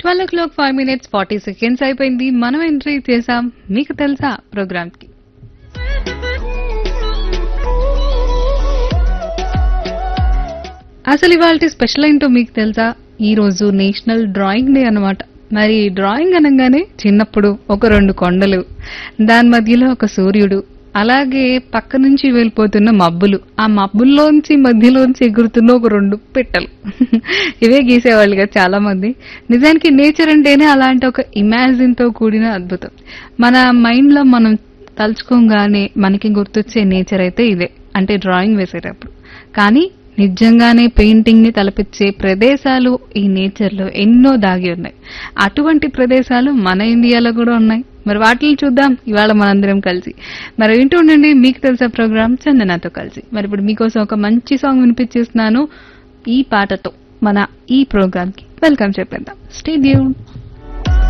twelve o'clock five minutes forty seconds అయిపోయింది మనం entry చేసాం మీకు తెలుసా ప్రోగ్రామ్ కి అసలు ఇవాళ స్పెషల్ ఏంటో మీకు తెలుసా ఈ రోజు నేషనల్ డ్రాయింగ్ డే అన్నమాట మరి డ్రాయింగ్ అనగానే చిన్నప్పుడు ఒక రెండు కొండలు దాని మధ్యలో ఒక సూర్యుడు అలాగే పక్క నుంచి వెళ్ళిపోతున్న మబ్బులు ఆ మబ్బుల్లోంచి మధ్యలోంచి ఎగురుతున్న ఒక రెండు పిట్టలు ఇవే గీసేవాళ్ళుగా చాలా మంది నిజానికి నేచర్ అంటేనే అలాంటి ఒక ఇమాజిన్ తో కూడిన అద్భుతం మన మైండ్ లో మనం తలుచుకోగానే మనకి గుర్తొచ్చే నేచర్ అయితే ఇదే అంటే డ్రాయింగ్ వేసేటప్పుడు కానీ నిజంగానే పెయింటింగ్ ని తలపించే ప్రదేశాలు ఈ నేచర్ లో ఎన్నో దాగి ఉన్నాయి అటువంటి ప్రదేశాలు మన ఇండియాలో కూడా ఉన్నాయి మరి వాటిని చూద్దాం ఇవాళ మనందరం కలిసి మరి వింటూ ఉండండి మీకు తెలిసే ప్రోగ్రామ్ చందనాతో కలిసి మరి ఇప్పుడు మీకోసం ఒక మంచి సాంగ్ వినిపించేస్తున్నాను ఈ పాటతో మన ఈ ప్రోగ్రామ్ కి వెల్కమ్ చెప్పేద్దాం స్టే ట్యూన్